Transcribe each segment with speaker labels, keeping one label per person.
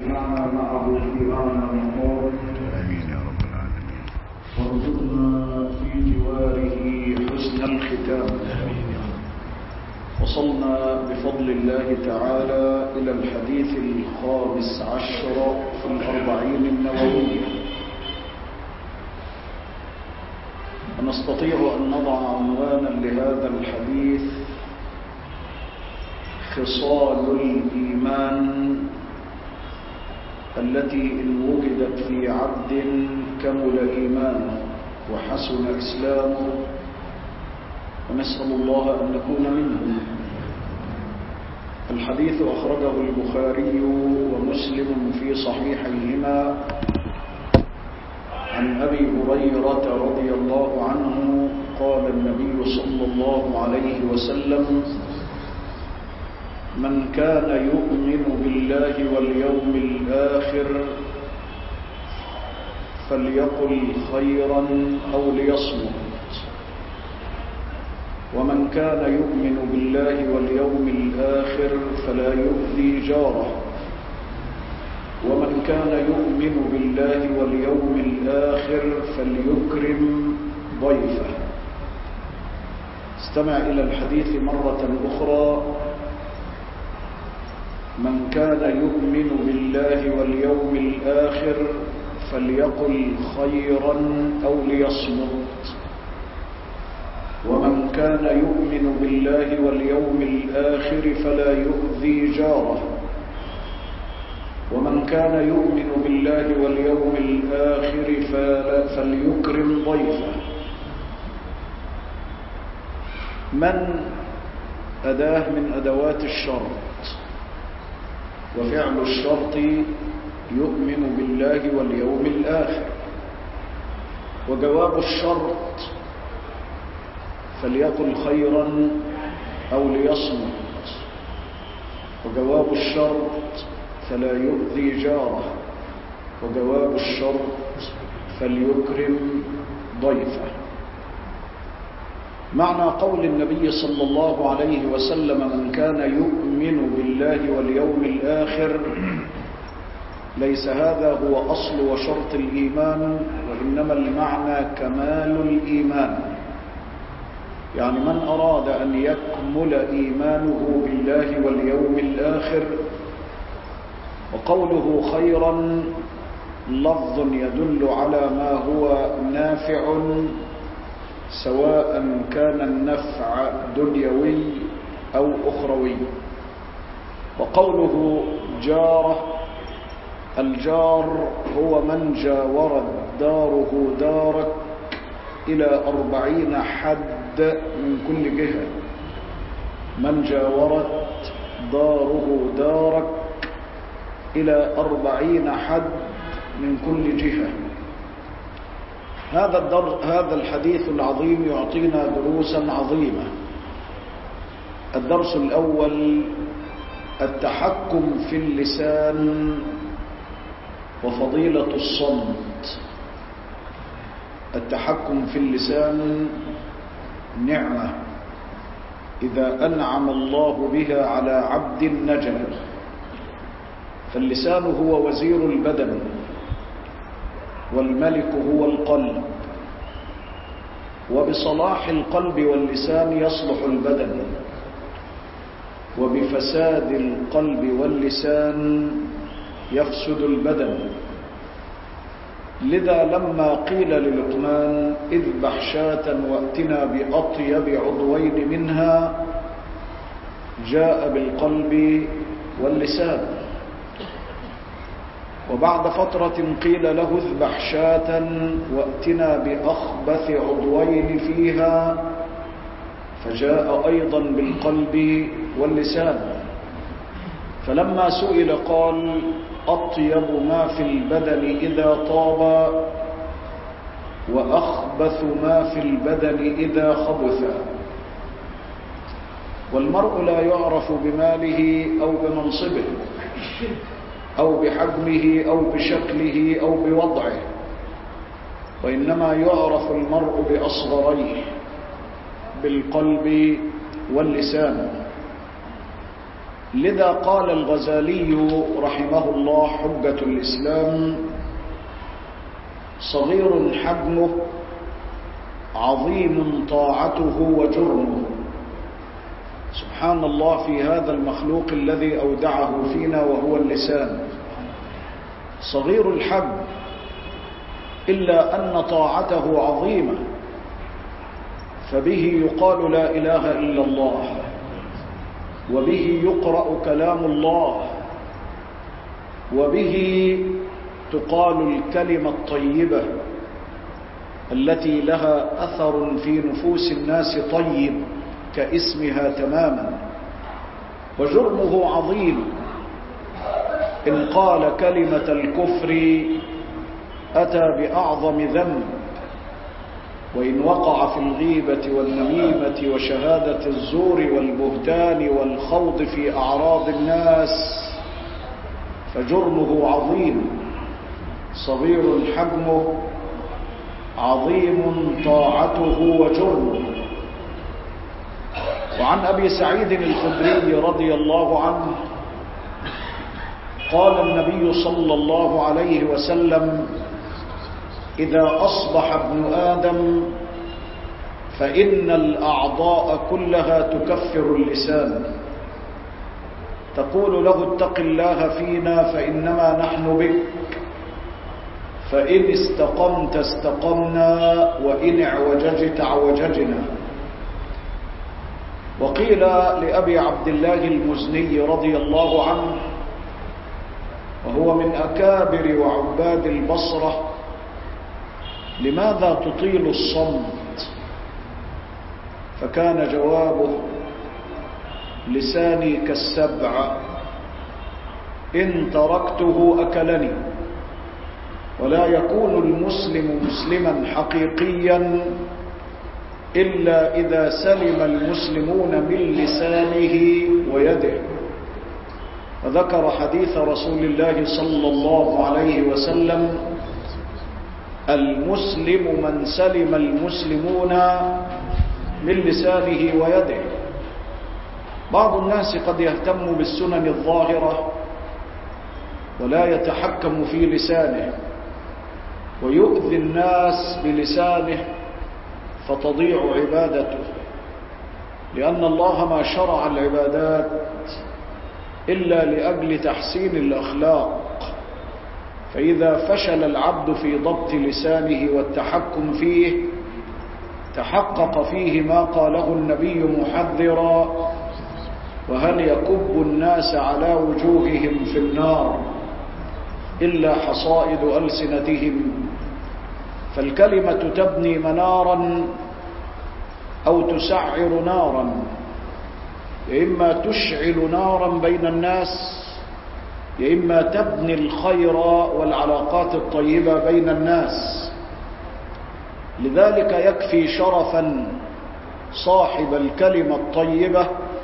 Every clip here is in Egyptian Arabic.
Speaker 1: واجمعنا معه في أعلى مقام
Speaker 2: آمين يا رب العالمين
Speaker 1: وارزقنا في جواره حسن الختام
Speaker 2: آمين يا رب
Speaker 1: وصلنا بفضل الله تعالى إلى الحديث الخامس عشر في الأربعين النووية ونستطيع أن نضع عنوانا لهذا الحديث خصال الإيمان التي إن وجدت في عبد كمل إيمانه وحسن إسلامه ونسأل الله أن نكون منهم الحديث أخرجه البخاري ومسلم في صحيحيهما عن أبي هريرة رضي الله عنه قال النبي صلى الله عليه وسلم من كان يؤمن بالله واليوم الآخر فليقل خيرا أو ليصمت ومن كان يؤمن بالله واليوم الآخر فلا يؤذي جاره ومن كان يؤمن بالله واليوم الآخر فليكرم ضيفه استمع إلى الحديث مرة أخرى من كان يؤمن بالله واليوم الآخر فليقل خيرا أو ليصمت ومن كان يؤمن بالله واليوم الآخر فلا يؤذي جاره ومن كان يؤمن بالله واليوم الآخر فليكرم ضيفه من أداه من أدوات الشرط وفعل الشرط يؤمن بالله واليوم الآخر وجواب الشرط فليقل خيرا أو ليصمت وجواب الشرط فلا يؤذي جاره وجواب الشرط فليكرم ضيفه معنى قول النبي صلى الله عليه وسلم من كان يؤمن بالله واليوم الآخر ليس هذا هو أصل وشرط الإيمان وإنما المعنى كمال الإيمان يعني من أراد أن يكمل إيمانه بالله واليوم الآخر وقوله خيرا لفظ يدل على ما هو نافع سواء كان النفع دنيوي أو أخروي وقوله جاره الجار هو من جاورت داره دارك إلى أربعين حد من كل جهة من جاورت داره دارك إلى أربعين حد من كل جهة هذا, الدر هذا الحديث العظيم يعطينا دروسا عظيمة الدرس الأول التحكم في اللسان وفضيلة الصمت التحكم في اللسان نعمة إذا أنعم الله بها على عبد نجم فاللسان هو وزير البدن والملك هو القلب وبصلاح القلب واللسان يصلح البدن وبفساد القلب واللسان يفسد البدن لذا لما قيل للقمان اذبح شاة واتنا بأطيب عضوين منها جاء بالقلب واللسان وبعد فترة قيل له اذبح شاة واتنا بأخبث عضوين فيها فجاء أيضا بالقلب واللسان فلما سئل قال أطيب ما في البدن إذا طاب وأخبث ما في البدن إذا خبث والمرء لا يعرف بماله أو بمنصبه أو بحجمه أو بشكله أو بوضعه وإنما يعرف المرء بأصغريه بالقلب واللسان لذا قال الغزالي رحمه الله حجة الإسلام صغير حجمه عظيم طاعته وجرمه سبحان الله في هذا المخلوق الذي أودعه فينا وهو اللسان صغير الحجم إلا أن طاعته عظيمة فبه يقال لا إله إلا الله وبه يقرأ كلام الله وبه تقال الكلمة الطيبة التي لها أثر في نفوس الناس طيب كاسمها تماما وجرمه عظيم إن قال كلمة الكفر أتى بأعظم ذنب وإن وقع في الغيبة والنميمة وشهادة الزور والبهتان والخوض في أعراض الناس فجرمه عظيم صغير حجمه عظيم طاعته وجرمه وعن أبي سعيد الخدري رضي الله عنه قال النبي صلى الله عليه وسلم إذا أصبح ابن آدم فإن الأعضاء كلها تكفر اللسان تقول له اتق الله فينا فإنما نحن بك فإن استقمت استقمنا وإن اعوججت اعوججنا وقيل لأبي عبد الله المزني رضي الله عنه وهو من أكابر وعباد البصرة لماذا تطيل الصمت فكان جوابه لساني كالسبع إن تركته أكلني ولا يكون المسلم مسلما حقيقيا إلا إذا سلم المسلمون من لسانه ويده وذكر حديث رسول الله صلى الله عليه وسلم المسلم من سلم المسلمون من لسانه ويده بعض الناس قد يهتم بالسنن الظاهرة ولا يتحكم في لسانه ويؤذي الناس بلسانه فتضيع عبادته لأن الله ما شرع العبادات إلا لأجل تحسين الأخلاق فإذا فشل العبد في ضبط لسانه والتحكم فيه تحقق فيه ما قاله النبي محذرا وهل يكب الناس على وجوههم في النار إلا حصائد ألسنتهم فالكلمة تبني منارا أو تسعر نارا إما تشعل نارا بين الناس يا إما تبني الخير والعلاقات الطيبة بين الناس لذلك يكفي شرفا صاحب الكلمة الطيبة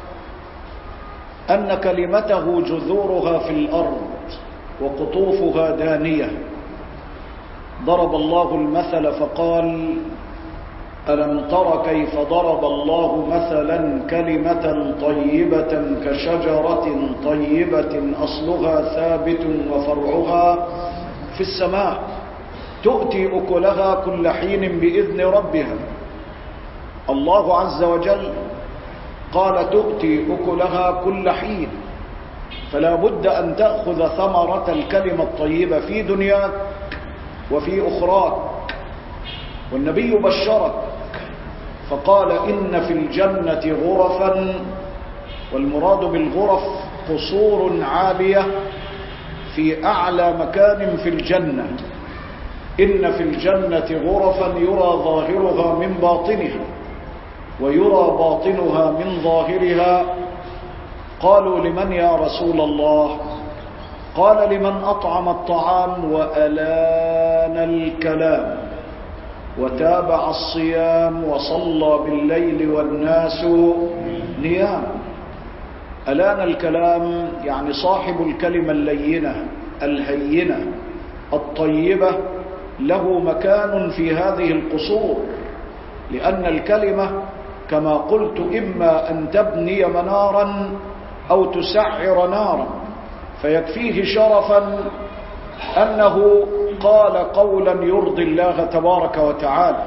Speaker 1: أن كلمته جذورها في الأرض وقطوفها دانية ضرب الله المثل فقال ألم تر كيف ضرب الله مثلا كلمة طيبة كشجرة طيبة أصلها ثابت وفرعها في السماء تؤتي أكلها كل حين بإذن ربها الله عز وجل قال تؤتي أكلها كل حين فلا بد أن تأخذ ثمرة الكلمة الطيبة في دنياك وفي أخراك والنبي بشرك فقال إن في الجنة غرفا والمراد بالغرف قصور عالية في أعلى مكان في الجنة إن في الجنة غرفا يرى ظاهرها من باطنها ويرى باطنها من ظاهرها قالوا لمن يا رسول الله قال لمن أطعم الطعام وألان الكلام وتابع الصيام وصلى بالليل والناس نيام ألان الكلام يعني صاحب الكلمة اللينة الهينة الطيبة له مكان في هذه القصور لأن الكلمة كما قلت إما أن تبني منارا أو تسعر نارا فيكفيه شرفا أنه قال قولا يرضي الله تبارك وتعالى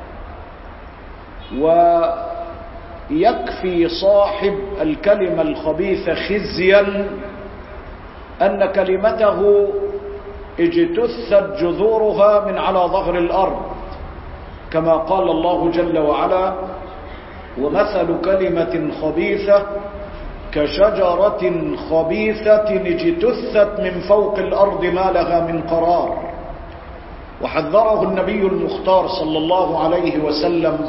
Speaker 1: ويكفي صاحب الكلمة الخبيثة خزيا أن كلمته اجتثت جذورها من على ظهر الأرض كما قال الله جل وعلا ومثل كلمة خبيثة كشجرة خبيثة اجتثت من فوق الأرض ما لها من قرار وحذره النبي المختار صلى الله عليه وسلم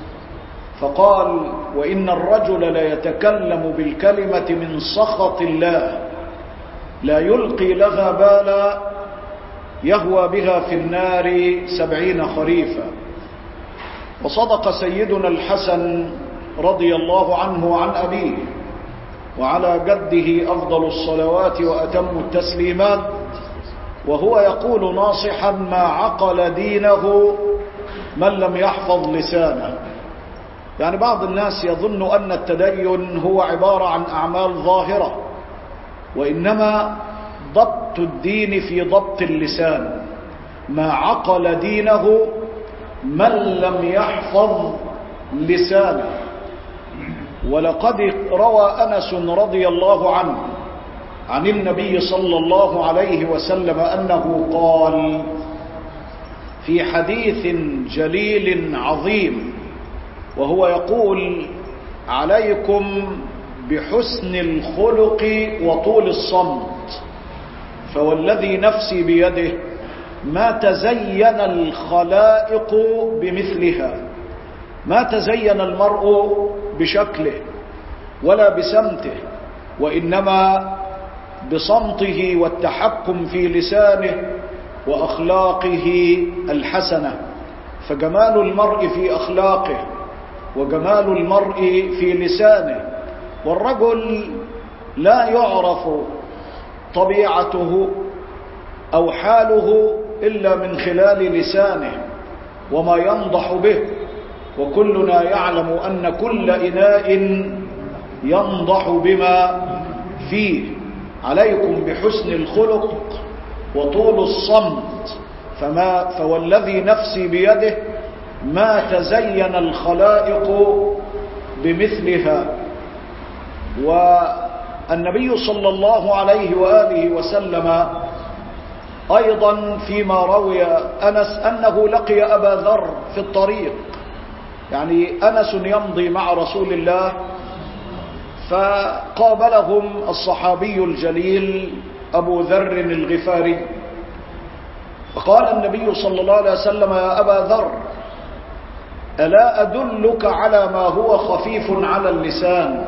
Speaker 1: فقال وإن الرجل لا يتكلم بالكلمة من سخط الله لا يلقي لها بالا يهوى بها في النار سبعين خريفا وصدق سيدنا الحسن رضي الله عنه عن أبيه وعلى جده أفضل الصلوات وأتم التسليمات وهو يقول ناصحا ما عقل دينه من لم يحفظ لسانه يعني بعض الناس يظن أن التدين هو عبارة عن أعمال ظاهرة وإنما ضبط الدين في ضبط اللسان ما عقل دينه من لم يحفظ لسانه ولقد روى أنس رضي الله عنه عن النبي صلى الله عليه وسلم أنه قال في حديث جليل عظيم وهو يقول عليكم بحسن الخلق وطول الصمت فوالذي نفسي بيده ما تزين الخلائق بمثلها ما تزين المرء بشكله ولا بسمته وإنما بصمته والتحكم في لسانه وأخلاقه الحسنة فجمال المرء في أخلاقه وجمال المرء في لسانه والرجل لا يعرف طبيعته أو حاله إلا من خلال لسانه وما ينضح به وكلنا يعلم أن كل إناء ينضح بما فيه عليكم بحسن الخلق وطول الصمت فما فوالذي نفسي بيده ما تزين الخلائق بمثلها والنبي صلى الله عليه وآله وسلم أيضا فيما روي أنس أنه لقي أبا ذر في الطريق يعني أنس يمضي مع رسول الله فقابلهم الصحابي الجليل أبو ذر الغفاري فقال النبي صلى الله عليه وسلم يا أبا ذر ألا أدلك على ما هو خفيف على اللسان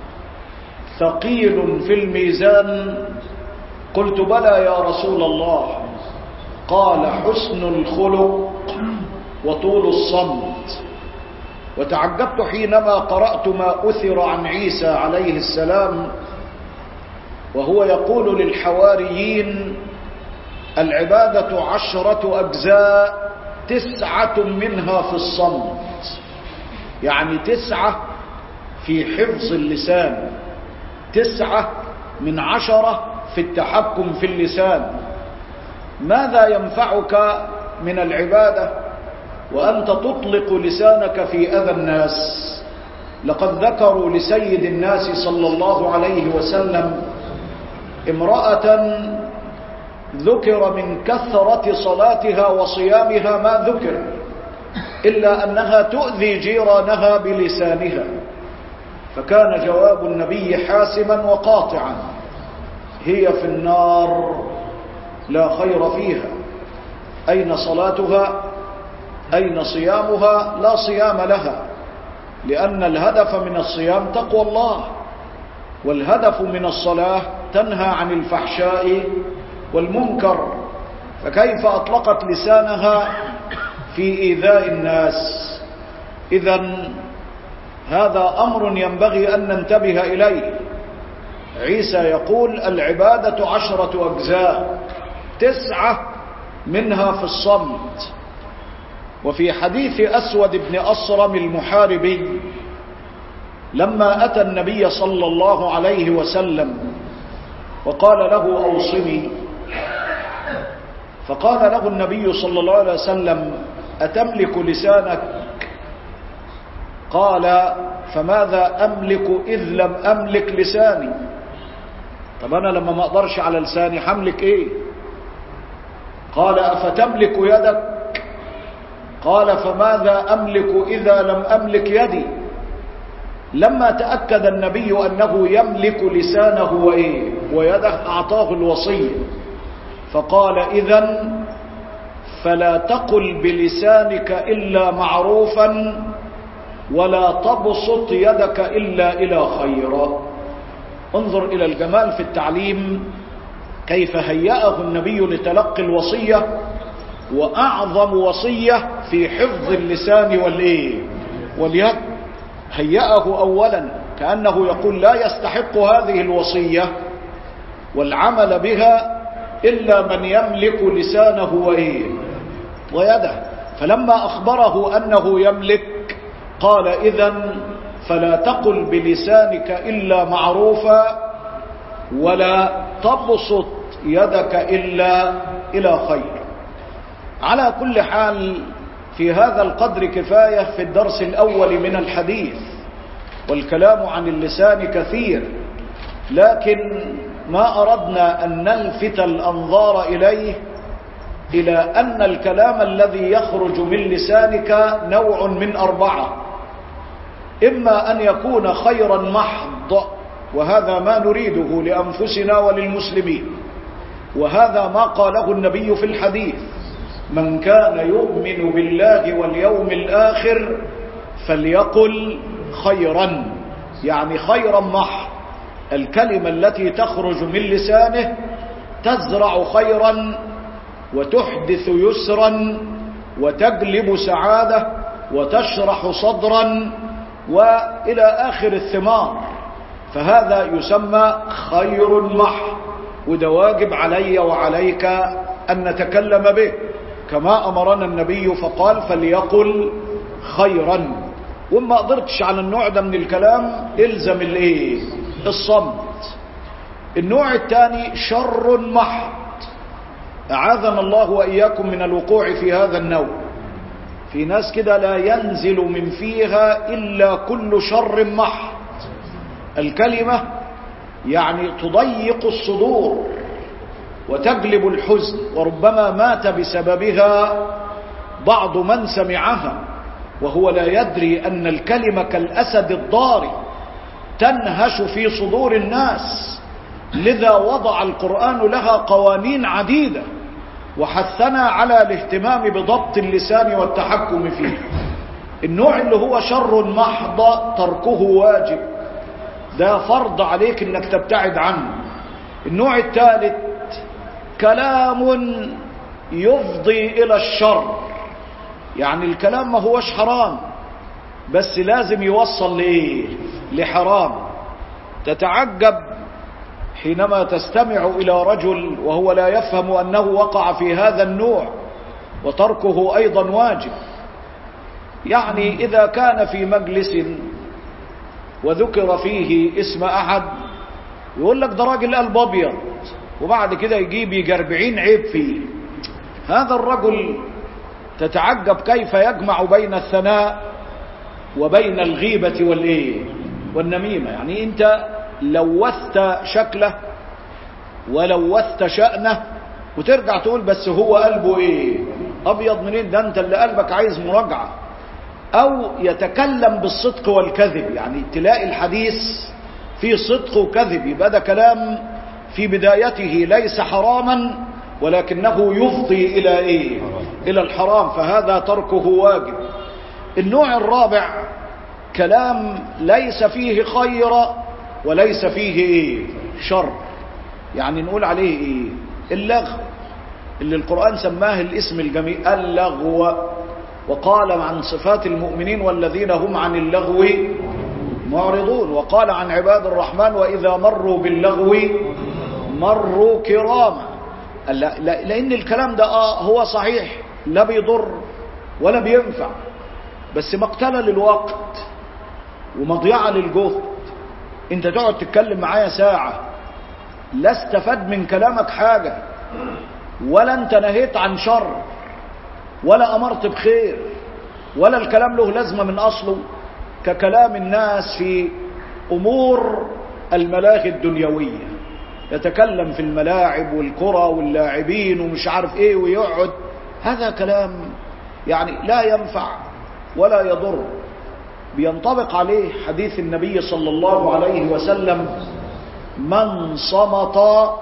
Speaker 1: ثقيل في الميزان قلت بلى يا رسول الله قال حسن الخلق وطول الصمت وتعجبت حينما قرأت ما أثر عن عيسى عليه السلام وهو يقول للحواريين العبادة عشرة أجزاء تسعة منها في الصمت يعني تسعة في حفظ اللسان تسعة من عشرة في التحكم في اللسان ماذا ينفعك من العبادة وأنت تطلق لسانك في أذى الناس لقد ذكروا لسيد الناس صلى الله عليه وسلم امرأة ذكر من كثرة صلاتها وصيامها ما ذكر إلا أنها تؤذي جيرانها بلسانها فكان جواب النبي حاسما وقاطعا هي في النار لا خير فيها أين صلاتها أين صيامها لا صيام لها لأن الهدف من الصيام تقوى الله والهدف من الصلاة تنهى عن الفحشاء والمنكر فكيف أطلقت لسانها في إيذاء الناس إذا هذا أمر ينبغي أن ننتبه إليه عيسى يقول العبادة عشرة أجزاء تسعة منها في الصمت وفي حديث أسود بن أصرم المحاربي لما أتى النبي صلى الله عليه وسلم وقال له أوصني فقال له النبي صلى الله عليه وسلم أتملك لسانك قال فماذا أملك إذ لم أملك لساني طب أنا لما ما أقدرش على لساني حملك إيه قال أفتملك يدك قال فماذا أملك إذا لم أملك يدي لما تأكد النبي أنه يملك لسانه وإيه ويده أعطاه الوصية فقال إذا فلا تقل بلسانك إلا معروفا ولا تبسط يدك إلا إلى خيرا انظر إلى الجمال في التعليم كيف هيأه النبي لتلقي الوصية وأعظم وصية في حفظ اللسان والإيه واليد هيأه أولا كأنه يقول لا يستحق هذه الوصية والعمل بها إلا من يملك لسانه وإيه ويده فلما أخبره أنه يملك قال إذا فلا تقل بلسانك إلا معروفا ولا تبسط يدك إلا إلى خير على كل حال في هذا القدر كفاية في الدرس الأول من الحديث والكلام عن اللسان كثير لكن ما أردنا أن نلفت الأنظار إليه إلى أن الكلام الذي يخرج من لسانك نوع من أربعة إما أن يكون خيرا محض وهذا ما نريده لأنفسنا وللمسلمين وهذا ما قاله النبي في الحديث من كان يؤمن بالله واليوم الآخر فليقل خيرا يعني خيرا محض الكلمة التي تخرج من لسانه تزرع خيرا وتحدث يسرا وتجلب سعادة وتشرح صدرا وإلى آخر الثمار فهذا يسمى خير محض وده واجب علي وعليك أن نتكلم به كما أمرنا النبي فقال فليقل خيرا وما قدرتش على النوع ده من الكلام الزم الايه الصمت النوع الثاني شر محض أعاذنا الله وإياكم من الوقوع في هذا النوع في ناس كده لا ينزل من فيها إلا كل شر محض الكلمة يعني تضيق الصدور وتجلب الحزن وربما مات بسببها بعض من سمعها وهو لا يدري أن الكلمة كالأسد الضاري تنهش في صدور الناس لذا وضع القرآن لها قوانين عديدة وحثنا على الاهتمام بضبط اللسان والتحكم فيه النوع اللي هو شر محض تركه واجب ده فرض عليك انك تبتعد عنه النوع الثالث كلام يفضي الى الشر يعني الكلام ما هوش حرام بس لازم يوصل لايه لحرام تتعجب حينما تستمع الى رجل وهو لا يفهم انه وقع في هذا النوع وتركه ايضا واجب يعني اذا كان في مجلس وذكر فيه اسم احد يقول لك ده راجل قلب ابيض وبعد كده يجيب يجي 40 عيب فيه هذا الرجل تتعجب كيف يجمع بين الثناء وبين الغيبة والايه والنميمة يعني انت لوثت شكله ولوثت شأنه وترجع تقول بس هو قلبه ايه ابيض منين ده انت اللي قلبك عايز مراجعة او يتكلم بالصدق والكذب يعني تلاقي الحديث فيه صدق وكذب يبقى ده كلام في بدايته ليس حراما ولكنه يفضي الى ايه الى الحرام فهذا تركه واجب النوع الرابع كلام ليس فيه خير وليس فيه ايه شر يعني نقول عليه ايه اللغو اللي القرآن سماه الاسم الجميل اللغو وقال عن صفات المؤمنين والذين هم عن اللغو معرضون وقال عن عباد الرحمن وإذا مروا باللغو مروا كراما لا لا لأن الكلام ده آه هو صحيح لا بيضر ولا بينفع بس مقتله للوقت ومضيعة للجهد انت تقعد تتكلم معايا ساعة لا استفاد من كلامك حاجة ولا انت نهيت عن شر ولا امرت بخير ولا الكلام له لازمة من اصله ككلام الناس في امور الملاهي الدنيوية يتكلم في الملاعب والكرة واللاعبين ومش عارف ايه ويقعد هذا كلام يعني لا ينفع ولا يضر بينطبق عليه حديث النبي صلى الله عليه وسلم من صمت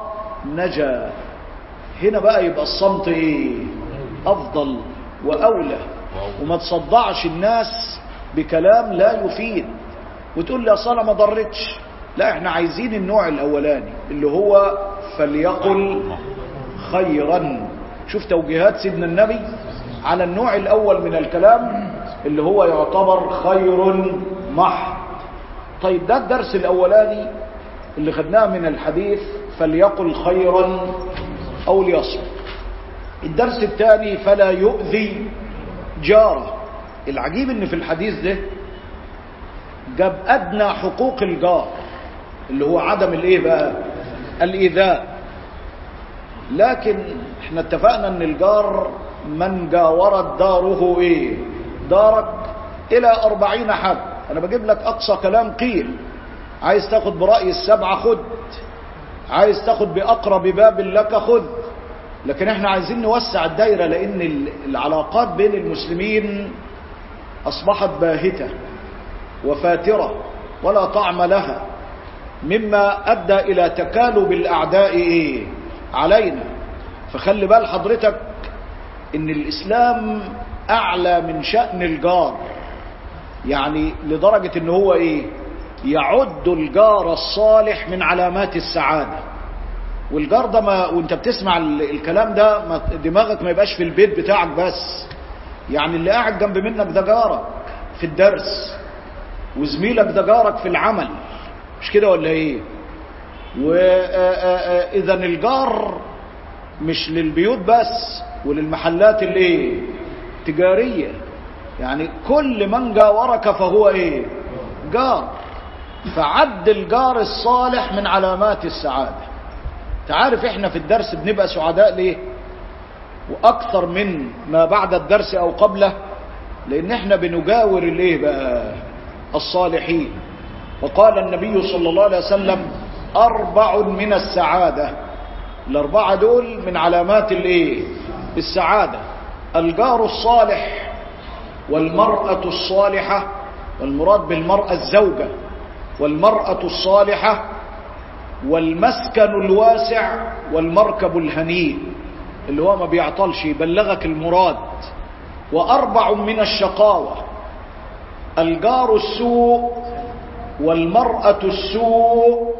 Speaker 1: نجا هنا بقى يبقى الصمت ايه افضل واولى وما تصدعش الناس بكلام لا يفيد وتقول لي اصل ما ضرتش لا احنا عايزين النوع الاولاني اللي هو فليقل خيرا شوف توجيهات سيدنا النبي على النوع الاول من الكلام اللي هو يعتبر خير محض طيب ده الدرس الاولاني اللي خدناه من الحديث فليقل خيرا او ليصمت الدرس الثاني فلا يؤذي جاره العجيب ان في الحديث ده جاب ادنى حقوق الجار اللي هو عدم الايه بقى الايذاء لكن احنا اتفقنا ان الجار من جاورت داره ايه دارك الى اربعين حد انا بجيب لك اقصى كلام قيل عايز تاخد برأي السبعة خد عايز تاخد باقرب باب لك خد لكن احنا عايزين نوسع الدايرة لان العلاقات بين المسلمين اصبحت باهتة وفاترة ولا طعم لها مما ادى الى تكالب الاعداء ايه علينا فخلي بال حضرتك ان الاسلام اعلى من شأن الجار يعني لدرجة ان هو ايه يعد الجار الصالح من علامات السعادة والجار ده ما وانت بتسمع الكلام ده ما دماغك ما يبقاش في البيت بتاعك بس يعني اللي قاعد جنب منك ده جارك في الدرس وزميلك ده جارك في العمل مش كده ولا ايه واذا الجار مش للبيوت بس وللمحلات الايه تجارية يعني كل من جاورك فهو ايه جار فعد الجار الصالح من علامات السعادة تعرف احنا في الدرس بنبقى سعداء ليه واكثر من ما بعد الدرس او قبله لان احنا بنجاور الايه بقى الصالحين وقال النبي صلى الله عليه وسلم اربع من السعادة الاربعة دول من علامات الايه السعادة الجار الصالح والمرأة الصالحة والمراد بالمرأة الزوجة والمرأة الصالحة والمسكن الواسع والمركب الهنيء اللي هو ما بيعطلش يبلغك المراد وأربع من الشقاوة الجار السوء والمرأة السوء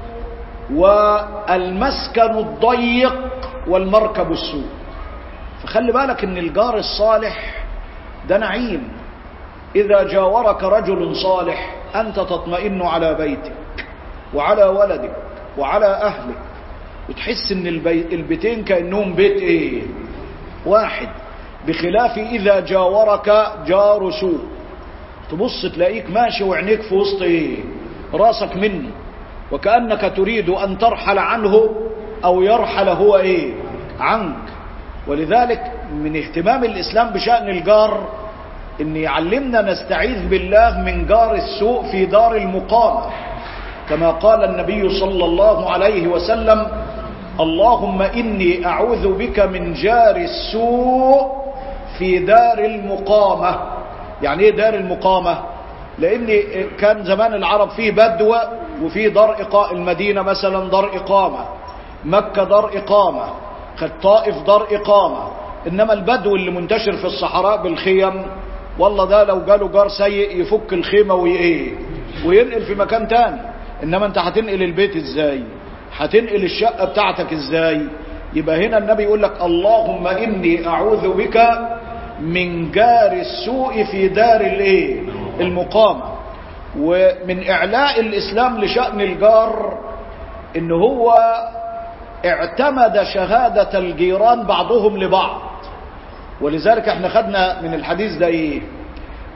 Speaker 1: والمسكن الضيق والمركب السوء فخلي بالك ان الجار الصالح ده نعيم اذا جاورك رجل صالح انت تطمئن على بيتك وعلى ولدك وعلى اهلك وتحس ان البي... البيتين كانهم بيت ايه واحد بخلاف اذا جاورك جار سوء تبص تلاقيك ماشي وعينيك في وسط ايه راسك منه وكأنك تريد ان ترحل عنه او يرحل هو ايه عنك ولذلك من اهتمام الإسلام بشأن الجار ان يعلمنا نستعيذ بالله من جار السوء في دار المقامة كما قال النبي صلى الله عليه وسلم اللهم إني أعوذ بك من جار السوء في دار المقامة يعني ايه دار المقامة لان كان زمان العرب فيه بدو وفيه دار إقامة المدينة مثلا دار إقامة مكة دار إقامة الطائف دار إقامة إنما البدو اللي منتشر في الصحراء بالخيم والله ده لو جاله جار سيء يفك الخيمة وإيه وينقل في مكان تاني إنما أنت هتنقل البيت إزاي هتنقل الشقة بتاعتك إزاي يبقى هنا النبي يقول لك اللهم إني أعوذ بك من جار السوء في دار الايه المقامة ومن إعلاء الإسلام لشأن الجار إن هو اعتمد شهادة الجيران بعضهم لبعض ولذلك احنا خدنا من الحديث ده ايه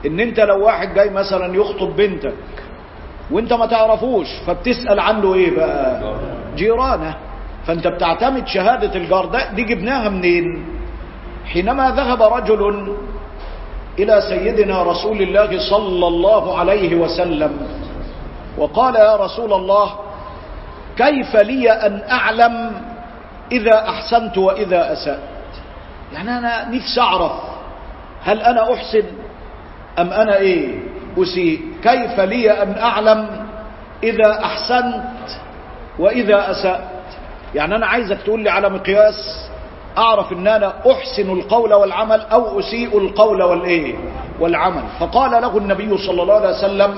Speaker 1: ان انت لو واحد جاي مثلا يخطب بنتك وانت ما تعرفوش فبتسأل عنه ايه بقى جيرانه فانت بتعتمد شهادة الجار ده دي جبناها منين حينما ذهب رجل الى سيدنا رسول الله صلى الله عليه وسلم وقال يا رسول الله كيف لي ان اعلم اذا احسنت واذا اسأت يعني انا نفسي اعرف هل انا احسن ام انا ايه اسيء كيف لي ان اعلم اذا احسنت واذا اسأت يعني انا عايزك تقول لي على مقياس اعرف ان انا احسن القول والعمل او اسيء القول والايه والعمل فقال له النبي صلى الله عليه وسلم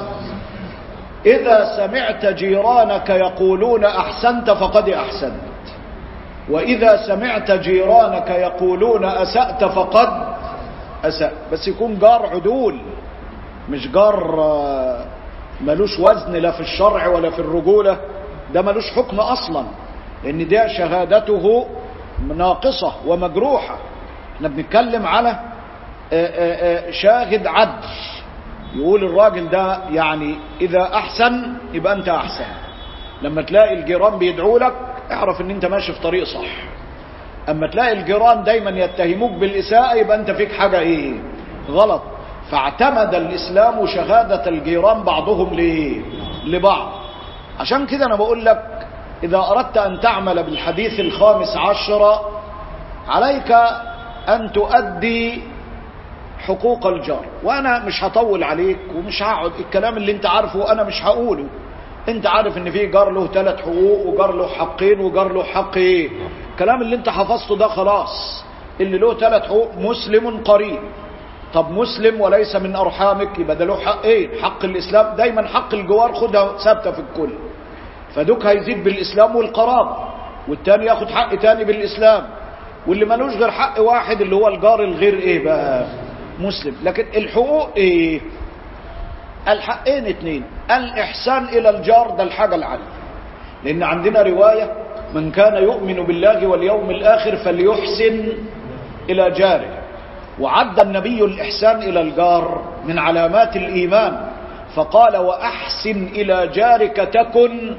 Speaker 1: اذا سمعت جيرانك يقولون احسنت فقد احسنت واذا سمعت جيرانك يقولون اسأت فقد اسأت بس يكون جار عدول مش جار آه، ملوش وزن لا في الشرع ولا في الرجولة ده ملوش حكم اصلا لان ده شهادته ناقصة ومجروحة احنا بنتكلم على آه، آه، آه، شاهد عدل يقول الراجل ده يعني اذا احسن يبقى انت احسن لما تلاقي الجيران بيدعوا لك اعرف ان انت ماشي في طريق صح اما تلاقي الجيران دايما يتهموك بالاساءة يبقى انت فيك حاجة ايه غلط فاعتمد الاسلام شهادة الجيران بعضهم لايه لبعض عشان كده انا بقول لك اذا اردت ان تعمل بالحديث الخامس عشر عليك ان تؤدي حقوق الجار وانا مش هطول عليك ومش هقعد الكلام اللي انت عارفه انا مش هقوله انت عارف ان في جار له ثلاث حقوق وجار له حقين وجار له حق ايه الكلام اللي انت حفظته ده خلاص اللي له ثلاث حقوق مسلم قريب طب مسلم وليس من ارحامك يبقى ده له حق ايه حق الاسلام دايما حق الجوار خدها ثابته في الكل فدوك هيزيد بالاسلام والقرابه والتاني ياخد حق تاني بالاسلام واللي ملوش غير حق واحد اللي هو الجار الغير ايه بقى مسلم لكن الحقوق ايه الحقين اتنين الاحسان الى الجار ده الحاجة العالية لان عندنا رواية من كان يؤمن بالله واليوم الاخر فليحسن الى جاره وعد النبي الاحسان الى الجار من علامات الايمان فقال واحسن الى جارك تكن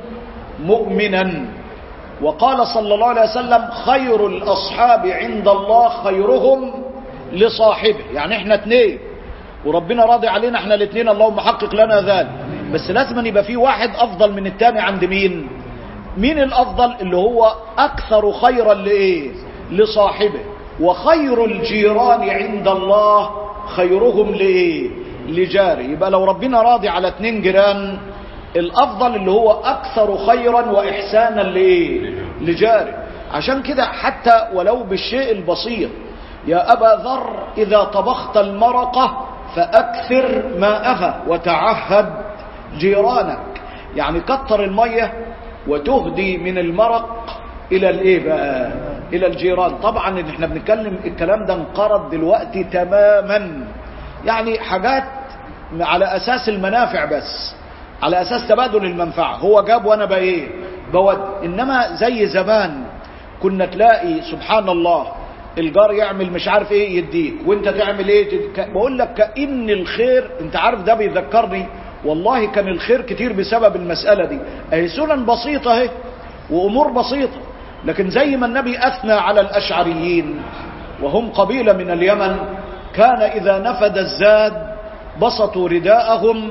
Speaker 1: مؤمنا وقال صلى الله عليه وسلم خير الاصحاب عند الله خيرهم لصاحبه يعني احنا اتنين وربنا راضي علينا احنا الاثنين اللهم حقق لنا ذلك بس لازم يبقى في واحد افضل من التاني عند مين مين الافضل اللي هو اكثر خيرا لايه لصاحبه وخير الجيران عند الله خيرهم لايه لجاره يبقى لو ربنا راضي على اتنين جيران الافضل اللي هو اكثر خيرا واحسانا لايه لجاره عشان كده حتى ولو بالشيء البسيط يا ابا ذر اذا طبخت المرقه فأكثر ماءها وتعهد جيرانك يعني كتر المية وتهدي من المرق إلى الإيه بقى إلى الجيران طبعا احنا بنتكلم الكلام ده انقرض دلوقتي تماما يعني حاجات على أساس المنافع بس على أساس تبادل المنفعة هو جاب وأنا بقى إيه بود إنما زي زمان كنا تلاقي سبحان الله الجار يعمل مش عارف ايه يديك وانت تعمل ايه تد... بقول لك كأن الخير انت عارف ده بيذكرني والله كان الخير كتير بسبب المسألة دي اهي سنن بسيطة اهي وامور بسيطة لكن زي ما النبي اثنى على الاشعريين وهم قبيلة من اليمن كان اذا نفد الزاد بسطوا رداءهم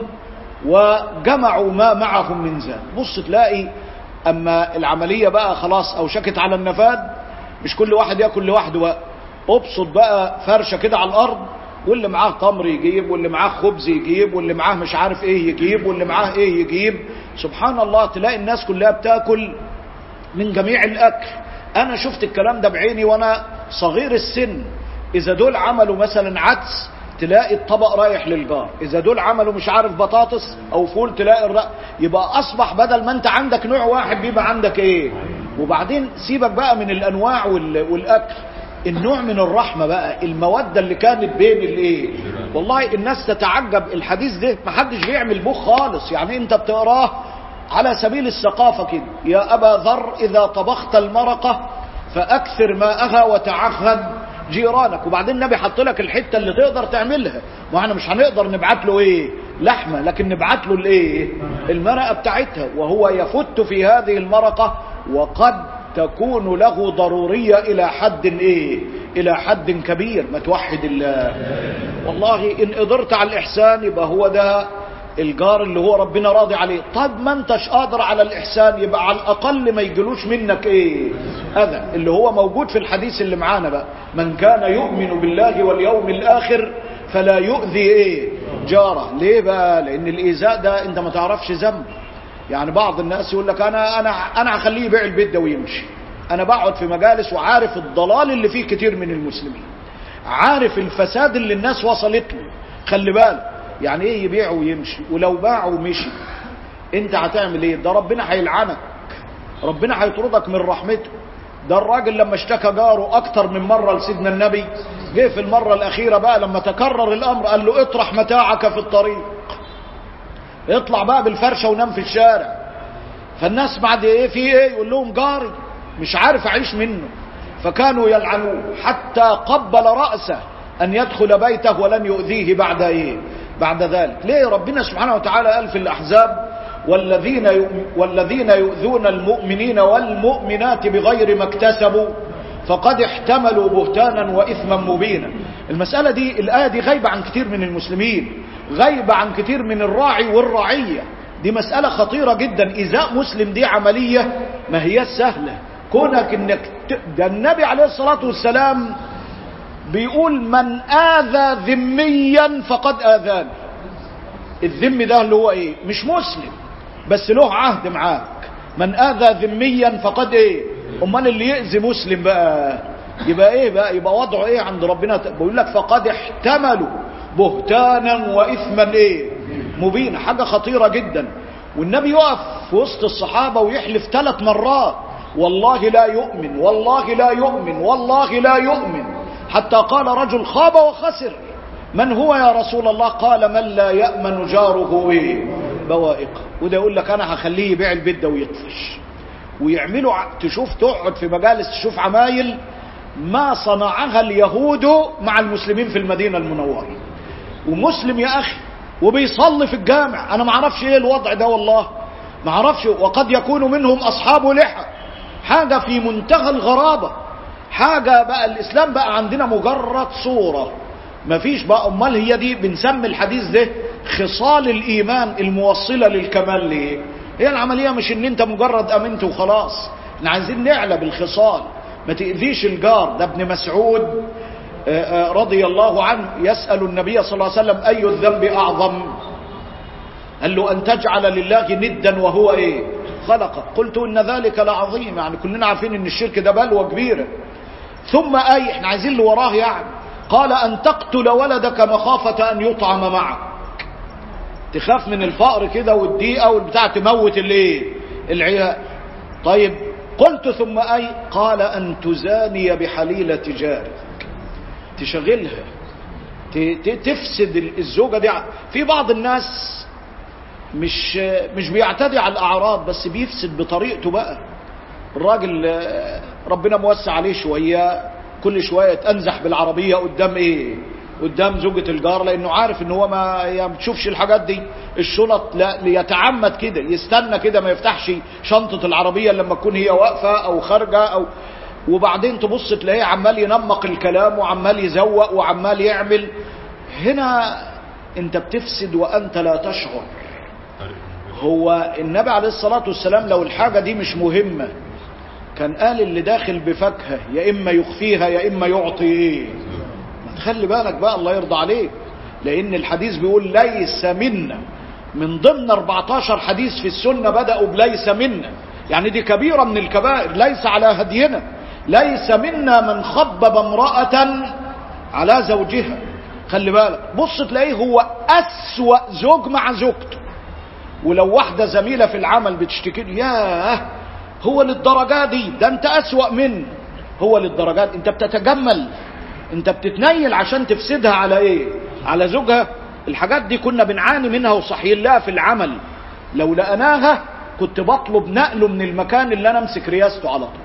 Speaker 1: وجمعوا ما معهم من زاد بص تلاقي اما العملية بقى خلاص اوشكت على النفاد مش كل واحد ياكل لوحده بقى ابسط بقى فرشة كده على الارض واللي معاه تمر يجيب واللي معاه خبز يجيب واللي معاه مش عارف ايه يجيب واللي معاه ايه يجيب سبحان الله تلاقي الناس كلها بتاكل من جميع الاكل انا شفت الكلام ده بعيني وانا صغير السن اذا دول عملوا مثلا عدس تلاقي الطبق رايح للجار اذا دول عملوا مش عارف بطاطس او فول تلاقي الرق يبقى اصبح بدل ما انت عندك نوع واحد بيبقى عندك ايه وبعدين سيبك بقى من الانواع والاكل النوع من الرحمة بقى المودة اللي كانت بين الايه والله الناس تتعجب الحديث ده ما حدش بيعمل بوخ خالص يعني انت بتقراه على سبيل الثقافة كده يا ابا ذر اذا طبخت المرقة فاكثر ماءها وتعهد جيرانك وبعدين النبي حط لك الحته اللي تقدر تعملها ما احنا مش هنقدر نبعت له ايه لحمه لكن نبعت له الايه المرقه بتاعتها وهو يفت في هذه المرقه وقد تكون له ضروريه الى حد ايه الى حد كبير ما توحد الله والله ان قدرت على الاحسان يبقى هو ده الجار اللي هو ربنا راضي عليه طب ما انتش قادر على الاحسان يبقى على الاقل ما يجلوش منك ايه اذى اللي هو موجود في الحديث اللي معانا بقى من كان يؤمن بالله واليوم الاخر فلا يؤذي ايه جاره ليه بقى لان الايذاء ده انت ما تعرفش ذنب يعني بعض الناس يقول لك انا انا انا هخليه يبيع البيت ده ويمشي انا بقعد في مجالس وعارف الضلال اللي فيه كتير من المسلمين عارف الفساد اللي الناس وصلت له خلي بالك يعني ايه يبيع ويمشي ولو باع ومشي انت هتعمل ايه ده ربنا هيلعنك ربنا هيطردك من رحمته ده الراجل لما اشتكى جاره اكتر من مره لسيدنا النبي جه في المره الاخيره بقى لما تكرر الامر قال له اطرح متاعك في الطريق اطلع بقى بالفرشه ونام في الشارع فالناس بعد ايه في ايه يقول لهم جاري مش عارف اعيش منه فكانوا يلعنوه حتى قبل راسه ان يدخل بيته ولم يؤذيه بعد ايه بعد ذلك ليه ربنا سبحانه وتعالى قال في الأحزاب والذين والذين يؤذون المؤمنين والمؤمنات بغير ما اكتسبوا فقد احتملوا بهتانا وإثما مبينا المسألة دي الآية دي غايبة عن كتير من المسلمين غايبة عن كتير من الراعي والرعية دي مسألة خطيرة جدا إزاء مسلم دي عملية ما هي سهلة كونك انك ت... ده النبي عليه الصلاة والسلام بيقول من آذى ذميا فقد آذاني الذم ده اللي هو ايه مش مسلم بس له عهد معاك من آذى ذميا فقد ايه امال اللي يأذي مسلم بقى يبقى ايه بقى يبقى وضعه ايه عند ربنا بيقول لك فقد احتملوا بهتانا واثما ايه مبينا حاجة خطيرة جدا والنبي يقف في وسط الصحابة ويحلف ثلاث مرات والله لا يؤمن والله لا يؤمن والله لا يؤمن حتى قال رجل خاب وخسر من هو يا رسول الله قال من لا يأمن جاره ايه بوائقه وده يقول لك انا هخليه يبيع البيت ده ويطفش ويعملوا تشوف تقعد في مجالس تشوف عمايل ما صنعها اليهود مع المسلمين في المدينة المنورة ومسلم يا اخي وبيصلي في الجامع انا ما اعرفش ايه الوضع ده والله ما اعرفش وقد يكون منهم اصحاب لحى حاجة في منتهى الغرابة حاجة بقى الاسلام بقى عندنا مجرد صورة مفيش بقى امال هي دي بنسمي الحديث ده خصال الايمان الموصلة للكمال ليه هي العملية مش ان انت مجرد امنت وخلاص احنا عايزين نعلى بالخصال ما تأذيش الجار ده ابن مسعود رضي الله عنه يسأل النبي صلى الله عليه وسلم اي الذنب اعظم قال له ان تجعل لله ندا وهو ايه خلقه قلت ان ذلك لعظيم يعني كلنا عارفين ان الشرك ده بلوى كبيرة ثم اي احنا عايزين اللي وراه يعني قال ان تقتل ولدك مخافة ان يطعم معك تخاف من الفقر كده والضيقة والبتاع تموت الايه العيال طيب قلت ثم اي قال ان تزاني بحليلة جارك تشغلها تفسد الزوجة دي في بعض الناس مش مش بيعتدي على الاعراض بس بيفسد بطريقته بقى الراجل ربنا موسع عليه شوية كل شوية تنزح بالعربية قدام ايه قدام زوجة الجار لانه عارف ان هو ما يعني بتشوفش الحاجات دي الشنط لا ليتعمد كده يستنى كده ما يفتحش شنطة العربية لما تكون هي واقفة او خارجة او وبعدين تبص تلاقيه عمال ينمق الكلام وعمال يزوق وعمال يعمل هنا انت بتفسد وانت لا تشعر هو النبي عليه الصلاة والسلام لو الحاجة دي مش مهمة كان قال اللي داخل بفاكهة يا اما يخفيها يا اما يعطي ايه ما تخلي بالك بقى الله يرضى عليك لان الحديث بيقول ليس منا من ضمن 14 حديث في السنة بدأوا بليس منا يعني دي كبيرة من الكبائر ليس على هدينا ليس منا من خبب امرأة على زوجها خلي بالك بص تلاقيه هو أسوأ زوج مع زوجته ولو واحدة زميلة في العمل بتشتكي ياه هو للدرجة دي ده انت أسوأ منه هو للدرجات انت بتتجمل انت بتتنيل عشان تفسدها على ايه على زوجها الحاجات دي كنا بنعاني منها وصحيح لها في العمل لو لقناها كنت بطلب نقله من المكان اللي انا امسك رياسته على طول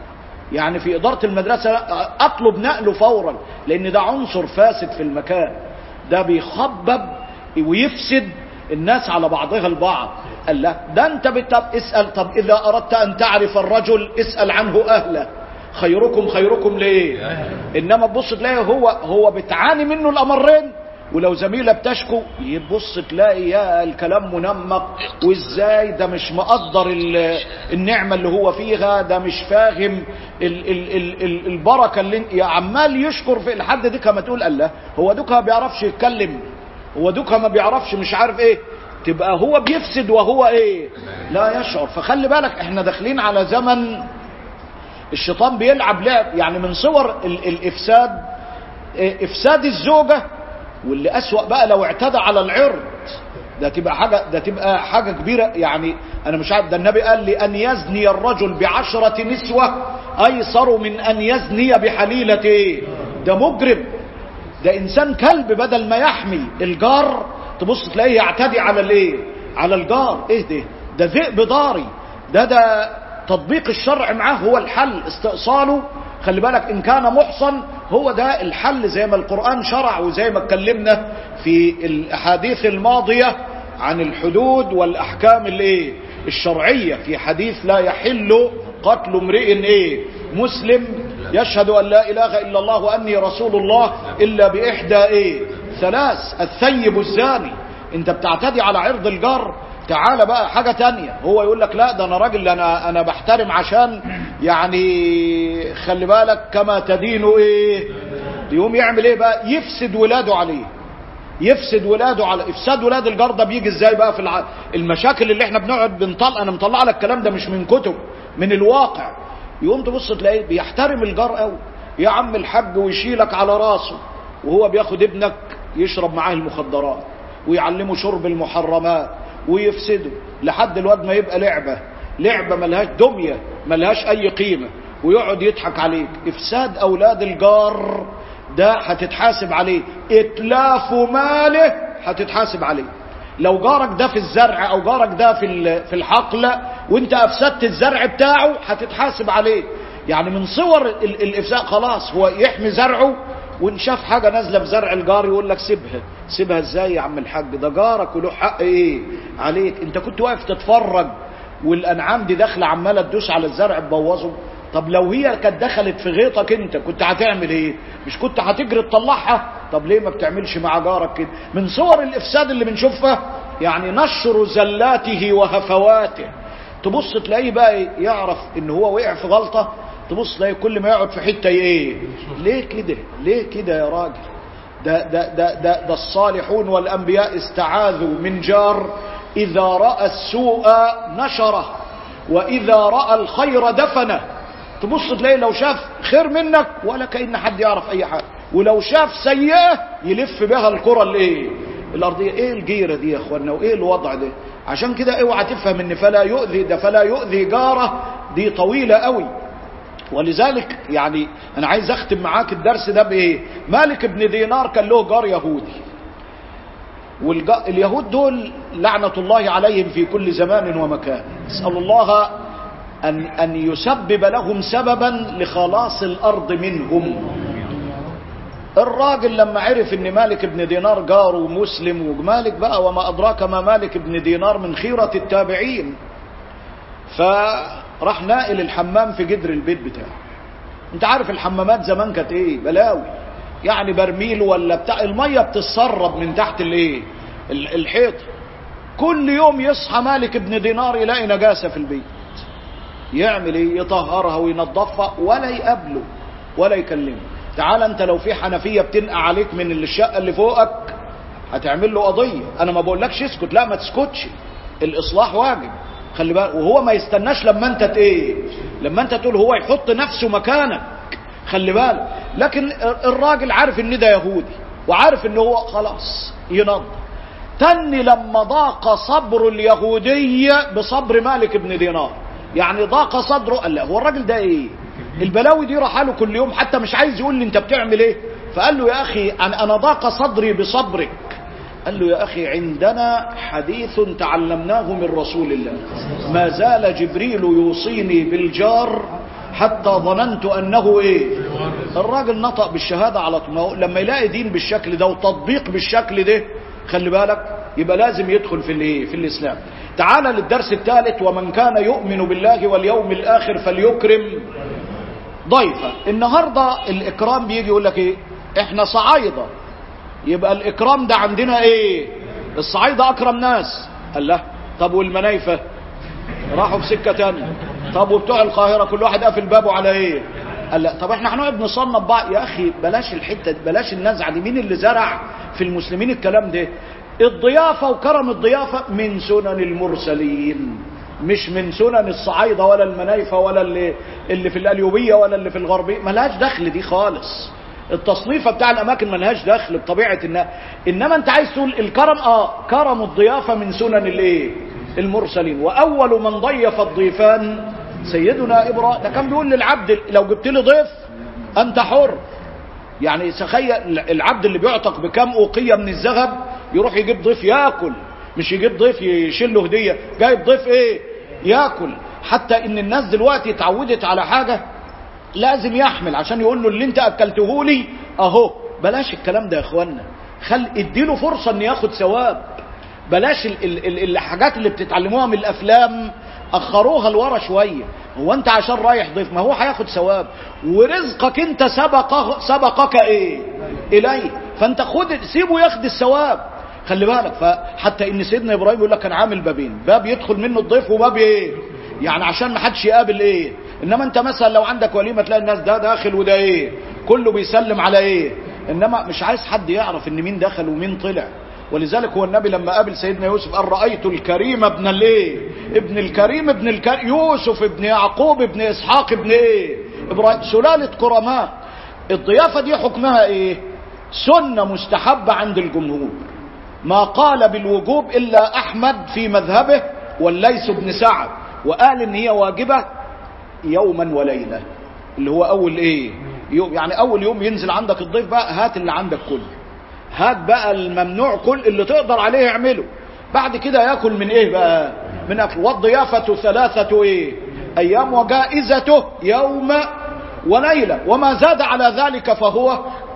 Speaker 1: يعني في إدارة المدرسة أطلب نقله فورا لأن ده عنصر فاسد في المكان ده بيخبب ويفسد الناس على بعضها البعض قال لا ده انت بتب اسأل طب إذا أردت أن تعرف الرجل اسأل عنه أهله خيركم خيركم ليه إنما تبص تلاقي هو هو بتعاني منه الأمرين ولو زميلة بتشكو يبص تلاقي يا الكلام منمق وازاي ده مش مقدر ال- النعمة اللي هو فيها ده مش فاهم ال ال ال ال البركة اللي يا عمال يشكر في الحد دي كما تقول الله هو دوكا ما بيعرفش يتكلم هو دوكا ما بيعرفش مش عارف ايه تبقى هو بيفسد وهو ايه لا يشعر فخلي بالك احنا داخلين على زمن الشيطان بيلعب لعب يعني من صور ال الافساد إيه، افساد الزوجة واللي اسوأ بقى لو اعتدى على العرض ده تبقى حاجة ده تبقى حاجة كبيرة يعني انا مش عارف ده النبي قال لي ان يزني الرجل بعشرة نسوة ايسر من ان يزني بحليلة ايه ده مجرم ده انسان كلب بدل ما يحمي الجار تبص تلاقيه يعتدي على الايه على الجار ايه ده ده ذئب ضاري ده ده تطبيق الشرع معاه هو الحل استئصاله خلي بالك ان كان محصن هو ده الحل زي ما القرآن شرع وزي ما اتكلمنا في الاحاديث الماضية عن الحدود والاحكام الايه الشرعية في حديث لا يحل قتل امرئ ايه مسلم يشهد ان لا اله الا الله واني رسول الله الا باحدى ايه ثلاث الثيب الزاني انت بتعتدي على عرض الجار تعالى بقى حاجة تانية هو يقول لك لا ده انا راجل انا انا بحترم عشان يعني خلي بالك كما تدين ايه يقوم يعمل ايه بقى يفسد ولاده عليه يفسد ولاده على افساد ولاد الجار ده بيجي ازاي بقى في الع... المشاكل اللي احنا بنقعد بنطلع انا مطلع لك الكلام ده مش من كتب من الواقع يقوم تبص تلاقيه بيحترم الجار قوي يا عم الحاج ويشيلك على راسه وهو بياخد ابنك يشرب معاه المخدرات ويعلمه شرب المحرمات ويفسده لحد الواد ما يبقى لعبة لعبة ملهاش دمية ملهاش اي قيمة ويقعد يضحك عليك افساد اولاد الجار ده هتتحاسب عليه اتلاف ماله هتتحاسب عليه لو جارك ده في الزرع او جارك ده في ال- في الحقل وانت افسدت الزرع بتاعه هتتحاسب عليه يعني من صور ال- الافساد خلاص هو يحمي زرعه وان شاف حاجه نازله في زرع الجار يقول لك سيبها سيبها ازاي يا عم الحاج ده جارك وله حق ايه عليك انت كنت واقف تتفرج والانعام دي داخله عماله تدوس على الزرع تبوظه طب لو هي كانت دخلت في غيطك انت كنت هتعمل ايه مش كنت هتجري تطلعها طب ليه ما بتعملش مع جارك كده من صور الافساد اللي بنشوفها يعني نشر زلاته وهفواته تبص تلاقيه بقى يعرف ان هو وقع في غلطه تبص تلاقي كل ما يقعد في حته ايه ليه كده ليه كده يا راجل ده ده ده ده, ده الصالحون والانبياء استعاذوا من جار اذا راى السوء نشره واذا راى الخير دفنه تبص تلاقي لو شاف خير منك ولا كأن حد يعرف اي حاجه ولو شاف سيئه يلف بها الكره الايه الارضيه ايه الجيره دي يا اخوانا وايه الوضع ده عشان كده اوعى تفهم ان فلا يؤذي ده فلا يؤذي جاره دي طويله قوي ولذلك يعني انا عايز اختم معاك الدرس ده بايه مالك بن دينار كان له جار يهودي واليهود دول لعنة الله عليهم في كل زمان ومكان اسأل الله أن, أن يسبب لهم سببا لخلاص الأرض منهم الراجل لما عرف ان مالك بن دينار جاره مسلم ومالك بقى وما أدراك ما مالك بن دينار من خيرة التابعين فراح ناقل الحمام في جدر البيت بتاعه انت عارف الحمامات زمان كانت ايه بلاوي يعني برميل ولا بتاع الميه بتتسرب من تحت الايه ال- الحيط كل يوم يصحى مالك بن دينار يلاقي نجاسه في البيت يعمل ايه يطهرها وينظفها ولا يقابله ولا يكلمه تعال انت لو في حنفيه بتنقع عليك من الشقه اللي فوقك هتعمل له قضيه انا ما بقولكش اسكت لا ما تسكتش الاصلاح واجب خلي بالك وهو ما يستناش لما انت ت- ايه لما انت تقول هو يحط نفسه مكانك خلي بالك لكن الراجل عارف ان ده يهودي وعارف ان هو خلاص ينظر تني لما ضاق صبر اليهودي بصبر مالك بن دينار يعني ضاق صدره قال لا هو الراجل ده ايه البلاوي دي راح له كل يوم حتى مش عايز يقول لي انت بتعمل ايه فقال له يا اخي انا أنا ضاق صدري بصبرك قال له يا اخي عندنا حديث تعلمناه من رسول الله ما زال جبريل يوصيني بالجار حتى ظننت انه ايه الراجل نطق بالشهاده على طول ما هو لما يلاقي دين بالشكل ده وتطبيق بالشكل ده خلي بالك يبقى لازم يدخل في الايه في الاسلام تعال للدرس الثالث ومن كان يؤمن بالله واليوم الاخر فليكرم ضيفه النهارده الاكرام بيجي يقول لك ايه احنا صعايده يبقى الاكرام ده عندنا ايه الصعايده اكرم ناس قال له طب والمنايفه راحوا في سكه تانية طب وبتوع القاهره كل واحد قافل بابه على ايه قال لا طب احنا هنقعد نصنف بعض يا اخي بلاش الحته دي بلاش النزعه دي مين اللي زرع في المسلمين الكلام ده الضيافه وكرم الضيافه من سنن المرسلين مش من سنن الصعايده ولا المنايفه ولا اللي اللي في القليوبيه ولا اللي في الغربيه ملهاش دخل دي خالص التصنيفه بتاع الاماكن ملهاش دخل بطبيعه الناس انما انت عايز تقول الكرم اه كرم الضيافه من سنن الايه المرسلين واول من ضيف الضيفان سيدنا ابراهيم ده كان بيقول للعبد لو جبت لي ضيف انت حر يعني تخيل العبد اللي بيعتق بكم اوقيه من الذهب يروح يجيب ضيف ياكل مش يجيب ضيف يشيل له هديه جايب ضيف ايه ياكل حتى ان الناس دلوقتي اتعودت على حاجه لازم يحمل عشان يقول له اللي انت اكلته لي اهو بلاش الكلام ده يا اخوانا خل اديله فرصه ان ياخد ثواب بلاش ال ال ال الحاجات اللي بتتعلموها من الافلام اخروها لورا شويه هو انت عشان رايح ضيف ما هو هياخد ثواب ورزقك انت سبقه سبقك ايه اليه فانت خد سيبه ياخد الثواب خلي بالك فحتى ان سيدنا ابراهيم يقول لك كان عامل بابين باب يدخل منه الضيف وباب ايه يعني عشان ما حدش يقابل ايه انما انت مثلا لو عندك وليمه تلاقي الناس ده داخل وده ايه كله بيسلم على ايه انما مش عايز حد يعرف ان مين دخل ومين طلع ولذلك هو النبي لما قابل سيدنا يوسف قال رأيت الكريم ابن الايه ابن الكريم ابن الكريم يوسف ابن يعقوب ابن اسحاق ابن ايه ابراهيم سلالة كرماء الضيافة دي حكمها ايه سنة مستحبة عند الجمهور ما قال بالوجوب الا احمد في مذهبه والليث بن سعد وقال ان هي واجبة يوما وليلة اللي هو اول ايه يوم يعني اول يوم ينزل عندك الضيف بقى هات اللي عندك كله هات بقى الممنوع كل اللي تقدر عليه اعمله بعد كده ياكل من ايه بقى من اكل والضيافة ثلاثة ايه ايام وجائزته يوم وليلة وما زاد على ذلك فهو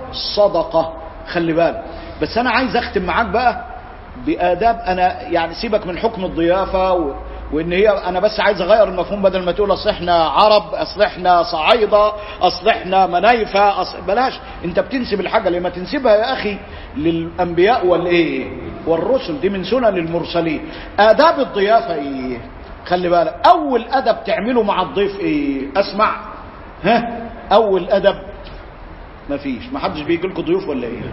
Speaker 1: صدقة خلي بالك بس انا عايز اختم معاك بقى باداب انا يعني سيبك من حكم الضيافة و... وان هي انا بس عايز اغير المفهوم بدل ما تقول اصل احنا عرب اصل احنا صعايده اصل احنا منايفه أصل بلاش انت بتنسب الحاجه لما تنسبها يا اخي للانبياء والايه والرسل دي من سنن المرسلين اداب الضيافه ايه خلي بالك اول ادب تعمله مع الضيف ايه اسمع ها اول ادب مفيش ما حدش بيجي لكم ضيوف ولا ايه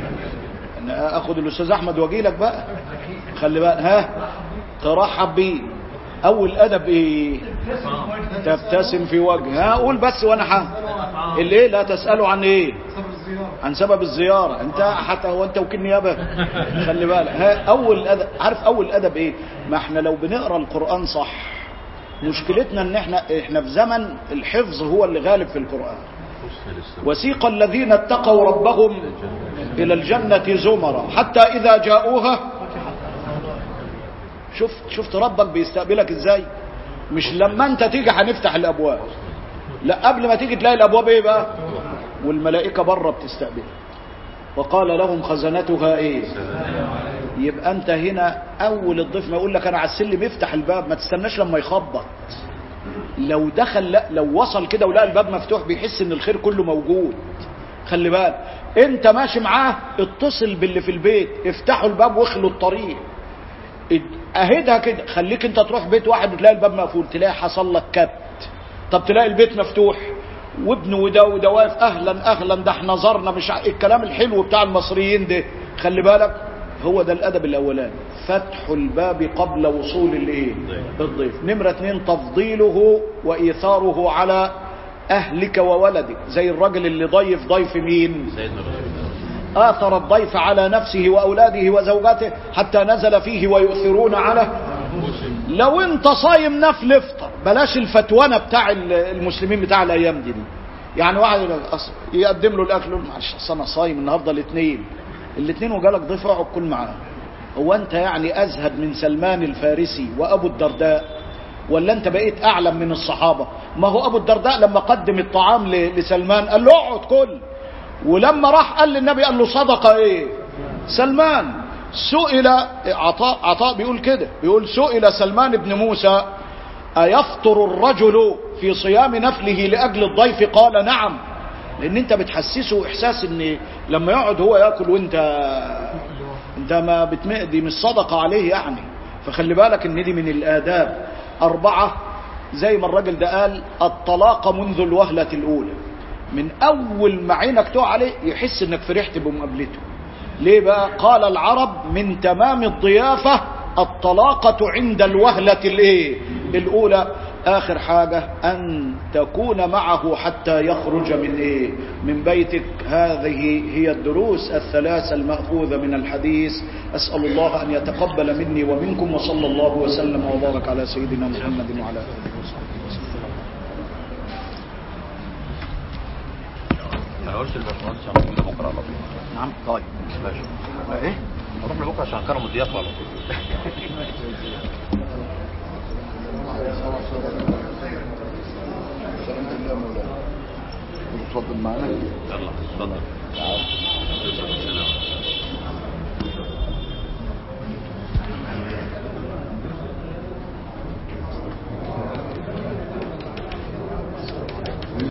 Speaker 1: انا اخد الاستاذ احمد واجي لك بقى خلي بالك ها ترحب بيه اول ادب ايه تبتسم في وجه ها قول بس وانا ح الايه لا تسالوا عن ايه عن سبب الزياره انت حتى هو انت وكيل نيابه خلي بالك ها اول ادب عارف اول ادب ايه ما احنا لو بنقرا القران صح مشكلتنا ان احنا احنا في زمن الحفظ هو اللي غالب في القران وسيق الذين اتقوا ربهم الى الجنه زمرا حتى اذا جاءوها شفت شفت ربك بيستقبلك ازاي مش لما انت تيجي هنفتح الابواب لا قبل ما تيجي تلاقي الابواب ايه بقى والملائكه بره بتستقبلك وقال لهم خزنتها ايه يبقى انت هنا اول الضيف ما يقول لك انا على السلم افتح الباب ما تستناش لما يخبط لو دخل لا لو وصل كده ولقى الباب مفتوح بيحس ان الخير كله موجود خلي بالك انت ماشي معاه اتصل باللي في البيت افتحوا الباب واخلوا الطريق اهدها كده خليك انت تروح بيت واحد وتلاقي الباب مقفول تلاقي حصل لك كبت طب تلاقي البيت مفتوح وابن وده وده واقف اهلا اهلا ده احنا زرنا مش ع... الكلام الحلو بتاع المصريين ده خلي بالك هو ده الادب الاولاني فتح الباب قبل وصول الايه الضيف نمره اتنين تفضيله وايثاره على اهلك وولدك زي الراجل اللي ضيف ضيف مين
Speaker 3: سيدنا الرسول
Speaker 1: آثر الضيف على نفسه وأولاده وزوجاته حتى نزل فيه ويؤثرون على لو انت صايم نفل افطر بلاش الفتوانة بتاع المسلمين بتاع الأيام دي, دي. يعني واحد يقدم له الأكل يقول معلش أصل أنا صايم النهاردة الاثنين الاثنين وجالك ضيف اقعد كل معاه هو أنت يعني أزهد من سلمان الفارسي وأبو الدرداء ولا انت بقيت اعلم من الصحابة ما هو ابو الدرداء لما قدم الطعام ل- لسلمان قال له اقعد كل ولما راح قال للنبي قال له صدق ايه سلمان سئل عطاء عطاء بيقول كده بيقول سئل سلمان بن موسى أيفطر الرجل في صيام نفله لأجل الضيف قال نعم لأن أنت بتحسسه إحساس أن لما يقعد هو يأكل وأنت أنت ما بتم... دي مش صدقة عليه يعني فخلي بالك أن دي من الآداب أربعة زي ما الراجل ده قال الطلاق منذ الوهلة الأولى من أول ما عينك تقع عليه يحس أنك فرحت بمقابلته ليه بقى قال العرب من تمام الضيافة الطلاقة عند الوهلة الايه الاولى اخر حاجة ان تكون معه حتى يخرج من ايه من بيتك هذه هي الدروس الثلاثة المأخوذة من الحديث اسأل الله ان يتقبل مني ومنكم وصلى الله وسلم وبارك على سيدنا محمد وعلى اله وصحبه
Speaker 3: ما قلت الباشمهندس هنروح لبكره على طول
Speaker 1: نعم طيب
Speaker 3: ماشي
Speaker 1: ايه
Speaker 3: نروح لبكره عشان كانوا الضيافه على طول
Speaker 2: اتفضل معانا
Speaker 3: يلا اتفضل